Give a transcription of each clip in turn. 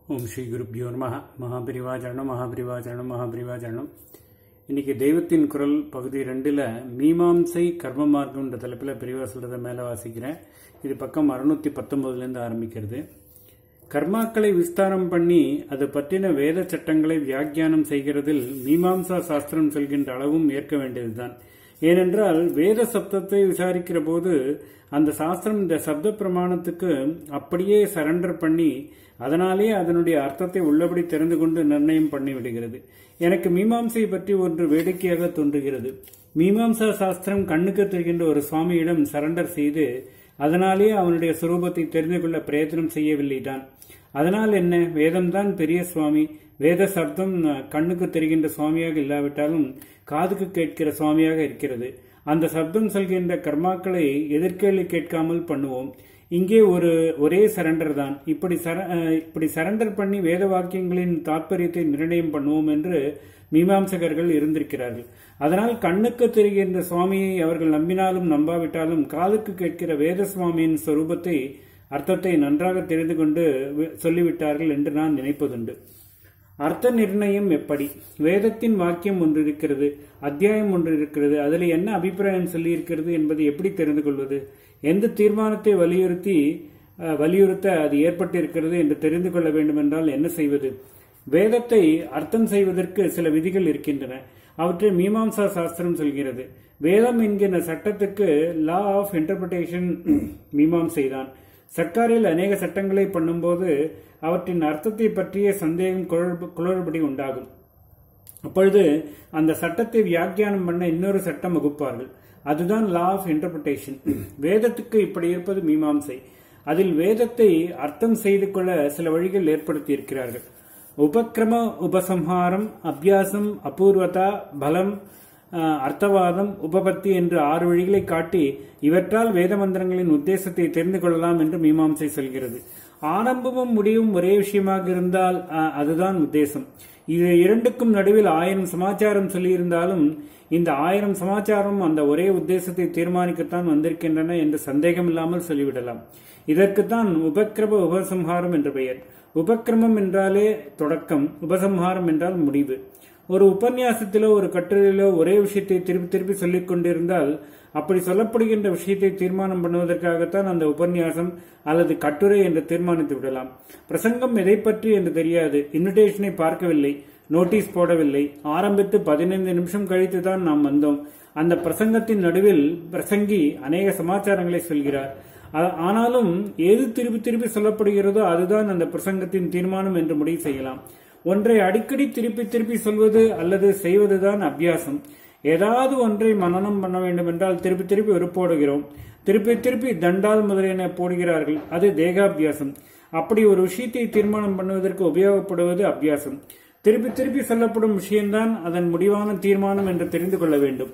ஓம் ஸ்ரீ குருப்பியோ நம மகாபிரிவாச்சரணம் மகாபிரிவாச்சரணம் மகாபிரிவாச்சரணம் இன்னைக்கு தெய்வத்தின் குரல் பகுதி ரெண்டில் மீமாம்சை கர்ம மார்க்கம்ன்ற தலைப்பில் பிரிவா சொல்கிறத மேலே வாசிக்கிறேன் இது பக்கம் அறுநூத்தி பத்தொன்பதுலேருந்து ஆரம்பிக்கிறது கர்மாக்களை விஸ்தாரம் பண்ணி அது பற்றின வேத சட்டங்களை வியாக்கியானம் செய்கிறதில் மீமாம்சா சாஸ்திரம் சொல்கின்ற அளவும் ஏற்க வேண்டியதுதான் ஏனென்றால் வேத சப்தத்தை விசாரிக்கிற போது அந்த சாஸ்திரம் இந்த சப்த பிரமாணத்துக்கு அப்படியே சரண்டர் பண்ணி அதனாலே அதனுடைய அர்த்தத்தை உள்ளபடி தெரிந்து கொண்டு நிர்ணயம் பண்ணிவிடுகிறது எனக்கு மீமாம்சை பற்றி ஒன்று வேடிக்கையாக தோன்றுகிறது மீமாம்சா சாஸ்திரம் கண்ணுக்கு தெரிகின்ற ஒரு சுவாமியிடம் சரண்டர் செய்து அதனாலே அவனுடைய சுரூபத்தை தெரிந்து கொள்ள பிரயத்தனம் செய்யவில்லை தான் அதனால் என்ன வேதம்தான் பெரிய சுவாமி வேத சப்தம் கண்ணுக்கு தெரிகின்ற சுவாமியாக இல்லாவிட்டாலும் காதுக்கு கேட்கிற சுவாமியாக இருக்கிறது அந்த சப்தம் சொல்கின்ற கர்மாக்களை எதிர்கேள்வி கேட்காமல் பண்ணுவோம் இங்கே ஒரு ஒரே சரண்டர் தான் இப்படி சர இப்படி சரண்டர் பண்ணி வேத வாக்கியங்களின் தாற்பயத்தை நிர்ணயம் பண்ணுவோம் என்று மீமாம்சகர்கள் இருந்திருக்கிறார்கள் அதனால் கண்ணுக்கு தெரிகின்ற சுவாமியை அவர்கள் நம்பினாலும் நம்பாவிட்டாலும் காதுக்கு கேட்கிற வேத சுவாமியின் சொரூபத்தை அர்த்தத்தை நன்றாக தெரிந்து கொண்டு சொல்லிவிட்டார்கள் என்று நான் நினைப்பதுண்டு அர்த்த நிர்ணயம் எப்படி வேதத்தின் வாக்கியம் ஒன்று இருக்கிறது அத்தியாயம் ஒன்று இருக்கிறது அதில் என்ன அபிப்பிராயம் சொல்லியிருக்கிறது என்பதை எப்படி தெரிந்து கொள்வது எந்த தீர்மானத்தை வலியுறுத்தி வலியுறுத்த அது ஏற்பட்டிருக்கிறது என்று தெரிந்து கொள்ள வேண்டும் என்றால் என்ன செய்வது வேதத்தை அர்த்தம் செய்வதற்கு சில விதிகள் இருக்கின்றன அவற்றை மீமாம்சா சாஸ்திரம் சொல்கிறது வேதம் என்கிற சட்டத்துக்கு லா ஆஃப் இன்டர்பிரிட்டேஷன் மீமாம்சை தான் சர்க்காரில் அநேக சட்டங்களை பண்ணும்போது அவற்றின் அர்த்தத்தை பற்றிய சந்தேகம் குளறுபடி உண்டாகும் அப்பொழுது அந்த சட்டத்தை வியாக்கியானம் பண்ண இன்னொரு சட்டம் வகுப்பார்கள் அதுதான் லா ஆஃப் இன்டர்பிரிட்டேஷன் வேதத்துக்கு இப்படி இருப்பது மீமாம்சை அதில் வேதத்தை அர்த்தம் செய்து கொள்ள சில வழிகள் ஏற்படுத்தி இருக்கிறார்கள் உபக்கிரம உபசம்ஹாரம் அபியாசம் அபூர்வதா பலம் அர்த்தவாதம் உபபத்தி என்று ஆறு வழிகளை காட்டி இவற்றால் வேத மந்திரங்களின் உத்தேசத்தை தெரிந்து கொள்ளலாம் என்று மீமாம்சை சொல்கிறது ஆரம்பமும் முடிவும் ஒரே விஷயமாக இருந்தால் அதுதான் உத்தேசம் இது இரண்டுக்கும் நடுவில் ஆயிரம் சமாச்சாரம் சொல்லியிருந்தாலும் இந்த ஆயிரம் சமாச்சாரம் அந்த ஒரே உத்தேசத்தை தீர்மானிக்கத்தான் வந்திருக்கின்றன என்று சந்தேகம் இல்லாமல் சொல்லிவிடலாம் இதற்குத்தான் உபக்கிரம உபசம்ஹாரம் என்று பெயர் உபக்கிரமம் என்றாலே தொடக்கம் உபசம்ஹாரம் என்றால் முடிவு ஒரு உபன்யாசத்திலோ ஒரு கட்டுரையிலோ ஒரே விஷயத்தை திருப்பி திருப்பி சொல்லிக் கொண்டிருந்தால் அப்படி சொல்லப்படுகின்ற விஷயத்தை தீர்மானம் பண்ணுவதற்காகத்தான் அந்த உபன்யாசம் அல்லது கட்டுரை என்று தீர்மானித்து விடலாம் பிரசங்கம் எதை பற்றி என்று தெரியாது இன்விடேஷனை பார்க்கவில்லை நோட்டீஸ் போடவில்லை ஆரம்பித்து பதினைந்து நிமிஷம் கழித்து தான் நாம் வந்தோம் அந்த பிரசங்கத்தின் நடுவில் பிரசங்கி அநேக சமாச்சாரங்களை சொல்கிறார் ஆனாலும் எது திருப்பி திருப்பி சொல்லப்படுகிறதோ அதுதான் அந்த பிரசங்கத்தின் தீர்மானம் என்று முடிவு செய்யலாம் ஒன்றை அடிக்கடி திருப்பி திருப்பி சொல்வது அல்லது செய்வதுதான் அபியாசம் ஏதாவது ஒன்றை மனநம் பண்ண வேண்டும் என்றால் திருப்பி திருப்பி வெறுப்போடுகிறோம் திருப்பி திருப்பி தண்டால் முதலியன போடுகிறார்கள் அது தேகாபியாசம் அப்படி ஒரு விஷயத்தை தீர்மானம் பண்ணுவதற்கு உபயோகப்படுவது அபியாசம் திருப்பி திருப்பி சொல்லப்படும் விஷயம்தான் அதன் முடிவான தீர்மானம் என்று தெரிந்து கொள்ள வேண்டும்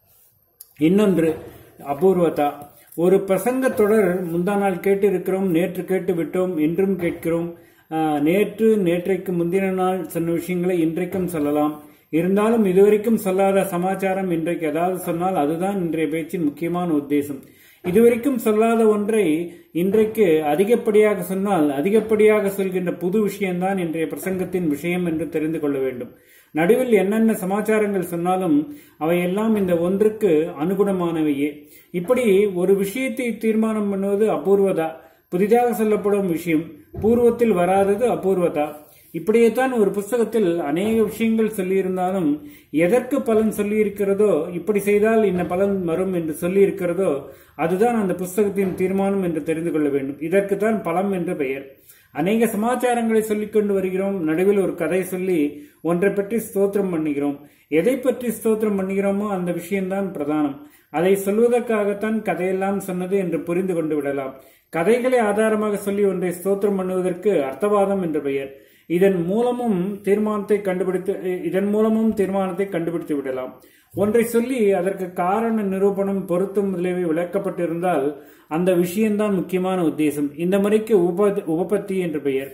இன்னொன்று அபூர்வதா ஒரு பிரசங்க தொடர் முந்தா நாள் கேட்டு இருக்கிறோம் நேற்று கேட்டு விட்டோம் இன்றும் கேட்கிறோம் நேற்று நேற்றைக்கு முந்தின நாள் சொன்ன விஷயங்களை இன்றைக்கும் சொல்லலாம் இருந்தாலும் இதுவரைக்கும் சொல்லாத சமாச்சாரம் இன்றைக்கு ஏதாவது சொன்னால் அதுதான் இன்றைய பேச்சின் முக்கியமான உத்தேசம் இதுவரைக்கும் சொல்லாத ஒன்றை இன்றைக்கு அதிகப்படியாக சொன்னால் அதிகப்படியாக சொல்கின்ற புது விஷயம்தான் இன்றைய பிரசங்கத்தின் விஷயம் என்று தெரிந்து கொள்ள வேண்டும் நடுவில் என்னென்ன சமாச்சாரங்கள் சொன்னாலும் அவையெல்லாம் இந்த ஒன்றுக்கு அனுகுணமானவையே இப்படி ஒரு விஷயத்தை தீர்மானம் பண்ணுவது அபூர்வதா புதிதாக சொல்லப்படும் விஷயம் பூர்வத்தில் வராதது அபூர்வதா இப்படியேத்தான் ஒரு புஸ்தகத்தில் அநேக விஷயங்கள் சொல்லியிருந்தாலும் எதற்கு பலன் சொல்லியிருக்கிறதோ இப்படி செய்தால் இன்ன பலன் வரும் என்று சொல்லியிருக்கிறதோ அதுதான் அந்த புஸ்தகத்தின் தீர்மானம் என்று தெரிந்து கொள்ள வேண்டும் இதற்கு தான் பலம் என்று பெயர் அநேக சமாச்சாரங்களை சொல்லிக் கொண்டு வருகிறோம் நடுவில் ஒரு கதை சொல்லி ஒன்றை பற்றி ஸ்தோத்திரம் பண்ணுகிறோம் எதை பற்றி ஸ்தோத்திரம் பண்ணுகிறோமோ அந்த விஷயம்தான் பிரதானம் அதை சொல்வதற்காகத்தான் கதையெல்லாம் சொன்னது என்று புரிந்து கொண்டு விடலாம் கதைகளை ஆதாரமாக சொல்லி ஒன்றை ஸ்தோத்திரம் பண்ணுவதற்கு அர்த்தவாதம் என்று பெயர் இதன் மூலமும் தீர்மானத்தை கண்டுபிடித்து இதன் மூலமும் தீர்மானத்தை கண்டுபிடித்து விடலாம் ஒன்றை சொல்லி அதற்கு காரண நிரூபணம் பொருத்தம் முதலியவை விளக்கப்பட்டிருந்தால் அந்த விஷயம்தான் முக்கியமான உத்தேசம் இந்த முறைக்கு உப உபபத்தி என்று பெயர்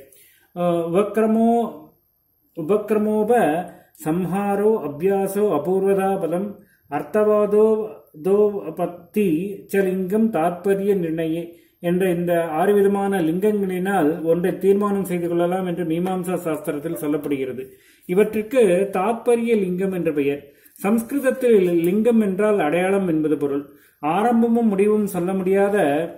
உபக்கிரமோ உபக்கிரமோப சம்ஹாரோ அபியாசோ அபூர்வதா பலம் அர்த்தவாதோ தோ பத்தி சலிங்கம் தாற்பரிய நிர்ணயே என்ற இந்த ஆறு விதமான லிங்கங்களினால் ஒன்றை தீர்மானம் செய்து கொள்ளலாம் என்று மீமாம்சா சாஸ்திரத்தில் சொல்லப்படுகிறது இவற்றுக்கு தாத்பரிய லிங்கம் என்ற பெயர் சம்ஸ்கிருதத்தில் லிங்கம் என்றால் அடையாளம் என்பது பொருள் ஆரம்பமும் முடிவும் சொல்ல முடியாத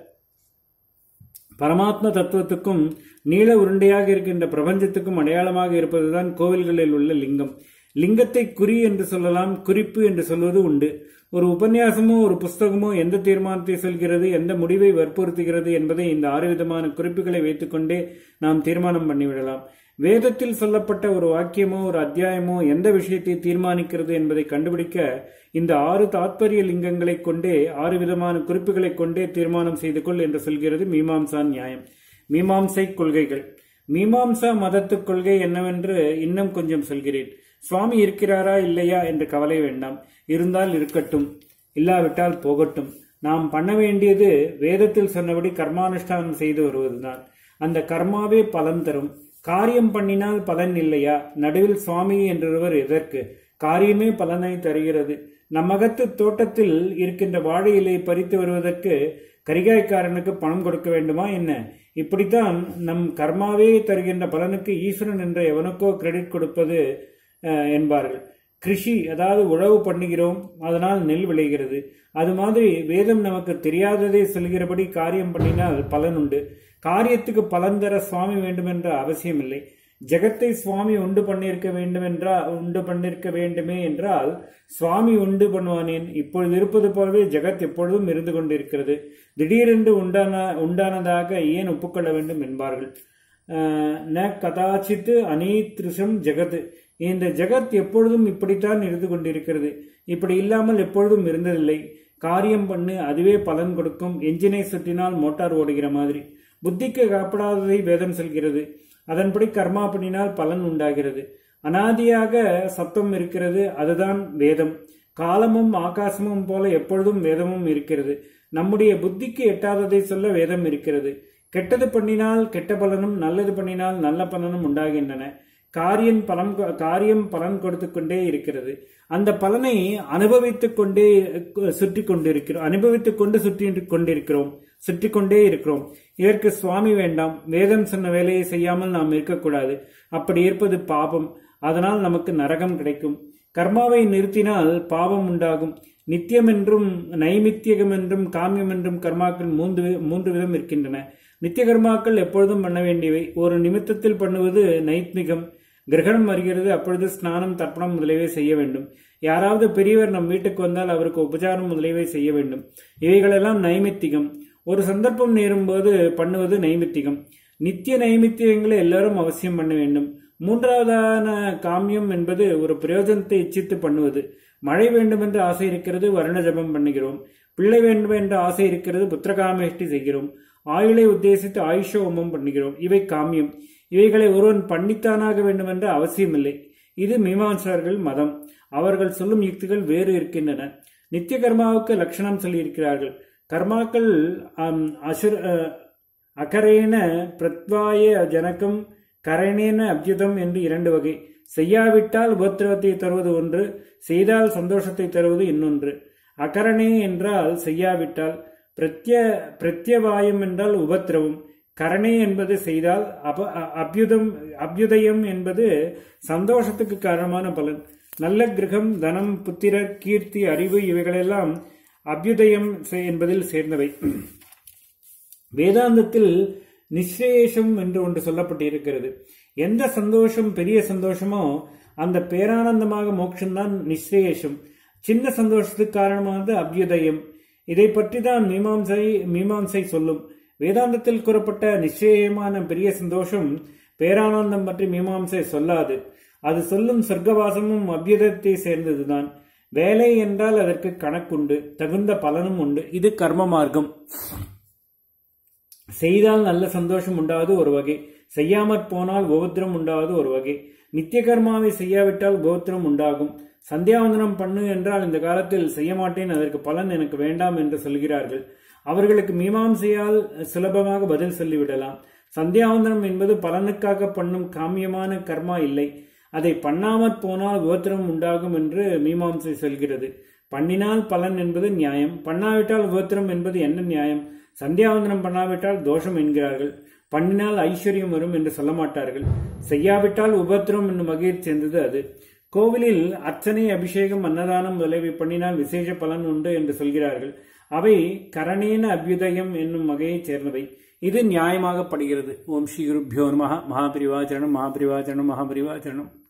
பரமாத்ம தத்துவத்துக்கும் நீள உருண்டையாக இருக்கின்ற பிரபஞ்சத்துக்கும் அடையாளமாக இருப்பதுதான் கோவில்களில் உள்ள லிங்கம் லிங்கத்தை குறி என்று சொல்லலாம் குறிப்பு என்று சொல்வது உண்டு ஒரு உபன்யாசமோ ஒரு புஸ்தகமோ எந்த தீர்மானத்தை சொல்கிறது எந்த முடிவை வற்புறுத்துகிறது என்பதை இந்த ஆறு விதமான குறிப்புகளை வைத்துக்கொண்டே நாம் தீர்மானம் பண்ணிவிடலாம் வேதத்தில் சொல்லப்பட்ட ஒரு வாக்கியமோ ஒரு அத்தியாயமோ எந்த விஷயத்தை தீர்மானிக்கிறது என்பதை கண்டுபிடிக்க இந்த ஆறு தாத்பரிய லிங்கங்களை கொண்டே ஆறு விதமான குறிப்புகளை கொண்டே தீர்மானம் செய்து கொள் என்று சொல்கிறது மீமாம்சா நியாயம் மீமாம்சை கொள்கைகள் மீமாம்சா மதத்து கொள்கை என்னவென்று இன்னும் கொஞ்சம் சொல்கிறேன் சுவாமி இருக்கிறாரா இல்லையா என்று கவலை வேண்டாம் இருந்தால் இருக்கட்டும் இல்லாவிட்டால் போகட்டும் நாம் பண்ண வேண்டியது வேதத்தில் சொன்னபடி கர்மானுஷ்டானம் செய்து வருவதுதான் அந்த கர்மாவே பலன் தரும் காரியம் பண்ணினால் பலன் இல்லையா நடுவில் சுவாமி என்றொருவர் எதற்கு காரியமே பலனை தருகிறது நம்மகத்து தோட்டத்தில் இருக்கின்ற வாழை இலை பறித்து வருவதற்கு கரிகாய்க்காரனுக்கு பணம் கொடுக்க வேண்டுமா என்ன இப்படித்தான் நம் கர்மாவே தருகின்ற பலனுக்கு ஈஸ்வரன் என்ற எவனுக்கோ கிரெடிட் கொடுப்பது அஹ், என்பார்கள் கிருஷி அதாவது உழவு பண்ணுகிறோம் அதனால் நெல் விளைகிறது அது மாதிரி வேதம் நமக்கு தெரியாததை சொல்கிறபடி காரியம் பண்ணினால் பலன் உண்டு காரியத்துக்கு பலன் தர சுவாமி வேண்டுமென்ற அவசியம் இல்லை ஜெகத்தை சுவாமி உண்டு பண்ணியிருக்க வேண்டும் என்றால் உண்டு பண்ணிருக்க வேண்டுமே என்றால் சுவாமி உண்டு பண்ணுவானேன் இப்பொழுது இருப்பது போலவே ஜெகத் எப்பொழுதும் இருந்து கொண்டிருக்கிறது திடீரென்று உண்டான உண்டானதாக ஏன் ஒப்புக்கொள்ள வேண்டும் என்பார்கள் அஹ், ந கதாச்சித் அனீத்ருஷம் ஜெகத் இந்த ஜெகத் எப்பொழுதும் இப்படித்தான் இருந்து கொண்டிருக்கிறது இப்படி இல்லாமல் எப்பொழுதும் இருந்ததில்லை காரியம் பண்ணு அதுவே பலன் கொடுக்கும் என்ஜினை சுற்றினால் மோட்டார் ஓடுகிற மாதிரி புத்திக்கு காப்படாததை வேதம் சொல்கிறது அதன்படி கர்மா பண்ணினால் பலன் உண்டாகிறது அனாதியாக சத்தம் இருக்கிறது அதுதான் வேதம் காலமும் ஆகாசமும் போல எப்பொழுதும் வேதமும் இருக்கிறது நம்முடைய புத்திக்கு எட்டாததை சொல்ல வேதம் இருக்கிறது கெட்டது பண்ணினால் கெட்ட பலனும் நல்லது பண்ணினால் நல்ல பலனும் உண்டாகின்றன காரியம் பலன் கொ- காரியம் பலன் கொடுத்து கொண்டே இருக்கிறது அந்த பலனை அனுபவித்துக் கொண்டே சுற்றி கொண்டிருக்கிறோம் அனுபவித்துக் கொண்டு சுற்றி கொண்டிருக்கிறோம் சுற்றி கொண்டே இருக்கிறோம் இதற்கு சுவாமி வேண்டாம் வேதம் சொன்ன வேலையை செய்யாமல் நாம் இருக்கக்கூடாது அப்படி இருப்பது பாபம் அதனால் நமக்கு நரகம் கிடைக்கும் கர்மாவை நிறுத்தினால் பாவம் உண்டாகும் நித்தியம் என்றும் நைமித்தியகம் என்றும் காமியம் என்றும் கர்மாக்கள் மூன்று வி- மூன்று விதம் இருக்கின்றன நித்திய கர்மாக்கள் எப்பொழுதும் பண்ண வேண்டியவை ஒரு நிமித்தத்தில் பண்ணுவது நைத்மிகம் கிரகணம் வருகிறது அப்பொழுது ஸ்நானம் தர்ப்பணம் முதலியவை செய்ய வேண்டும் யாராவது பெரியவர் நம் வீட்டுக்கு வந்தால் அவருக்கு உபச்சாரம் முதலியவை செய்ய வேண்டும் இவைகளெல்லாம் நைமித்திகம் ஒரு சந்தர்ப்பம் நேரும்போது பண்ணுவது நைமித்திகம் நித்திய நைமித்தியங்களை எல்லாரும் அவசியம் பண்ண வேண்டும் மூன்றாவதான காமியம் என்பது ஒரு பிரயோஜனத்தை இச்சித்து பண்ணுவது மழை வேண்டும் என்று ஆசை இருக்கிறது வருண ஜபம் பண்ணுகிறோம் பிள்ளை வேண்டும் என்ற ஆசை இருக்கிறது புத்திரகாமேஷ்டி செய்கிறோம் ஆயுளை உத்தேசித்து ஆயுஷ ஹோமம் பண்ணுகிறோம் இவை காமியம் இவைகளை ஒருவன் பண்ணித்தானாக வேண்டும் என்ற அவசியமில்லை இது மீமாம்சகர்கள் மதம் அவர்கள் சொல்லும் யுக்திகள் வேறு இருக்கின்றன நித்திய கர்மாவுக்கு லட்சணம் சொல்லியிருக்கிறார்கள் கர்மாக்கள் ஆம், அசுர அஹ், அகரேன பிரத்வாய ஜனகம் கரணேன அப்யுதம் என்று இரண்டு வகை செய்யாவிட்டால் உபத்திரவத்தை தருவது ஒன்று செய்தால் சந்தோஷத்தை தருவது இன்னொன்று அகரணே என்றால் செய்யாவிட்டால் பிரத்ய பிரத்யவாயம் என்றால் உபத்திரவம் கரணே என்பது செய்தால் அப அ- அபியுதம் அபியுதயம் என்பது சந்தோஷத்துக்கு காரணமான பலன் நல்ல கிரகம் தனம் புத்திரர் கீர்த்தி அறிவு இவைகளெல்லாம் அபியுதயம் செ- என்பதில் சேர்ந்தவை வேதாந்தத்தில் நிஸ்ரேஷம் என்று ஒன்று சொல்லப்பட்டிருக்கிறது எந்த சந்தோஷம் பெரிய சந்தோஷமோ அந்த பேரானந்தமாக மோட்சம்தான் நிஸ்ரேஷம் சின்ன சந்தோஷத்துக்கு காரணமானது அபியுதயம் இதை பற்றி தான் மீமாம்சை மீமாம்சை சொல்லும் வேதாந்தத்தில் கூறப்பட்ட நிச்சயமான பெரிய சந்தோஷம் பேரானந்தம் பற்றி மீமாம்சை சொல்லாது அது சொல்லும் சொர்க்கவாசமும் அபியுதத்தை சேர்ந்ததுதான் வேலை என்றால் அதற்கு கணக்குண்டு தகுந்த பலனும் உண்டு இது கர்ம மார்க்கம் செய்தால் நல்ல சந்தோஷம் உண்டாவது ஒரு வகை செய்யாமற் போனால் உபத்திரம் உண்டாவது ஒரு வகை நித்திய கர்மாவை செய்யாவிட்டால் கோத்திரம் உண்டாகும் சந்தியாவந்தனம் பண்ணு என்றால் இந்த காலத்தில் செய்ய மாட்டேன் அதற்கு பலன் எனக்கு வேண்டாம் என்று சொல்கிறார்கள் அவர்களுக்கு மீமாம்சையால் சுலபமாக பதில் சொல்லிவிடலாம் சந்தியாவந்தனம் என்பது பலனுக்காக பண்ணும் காமியமான கர்மா இல்லை அதை பண்ணாமற் போனால் கோத்திரம் உண்டாகும் என்று மீமாம்சை சொல்கிறது பண்ணினால் பலன் என்பது நியாயம் பண்ணாவிட்டால் கோத்திரம் என்பது என்ன நியாயம் சந்தியாவந்தனம் பண்ணாவிட்டால் தோஷம் என்கிறார்கள் பண்ணினால் ஐஸ்வர்யம் வரும் என்று சொல்ல மாட்டார்கள் செய்யாவிட்டால் உபத்திரம் என்னும் வகையைச் சேர்ந்தது அது கோவிலில் அர்ச்சனை அபிஷேகம் அன்னதானம் முதலியவை பண்ணினால் விசேஷ பலன் உண்டு என்று சொல்கிறார்கள் அவை கரணேன அபியுதயம் என்னும் வகையைச் சேர்ந்தவை இது நியாயமாகப்படுகிறது ஓம் ஸ்ரீ குருப்பியோ நம மகாபிரிவாச்சரணம் மகாபிரிவாச்சரணம் மகாபிரிவாச்சரணம்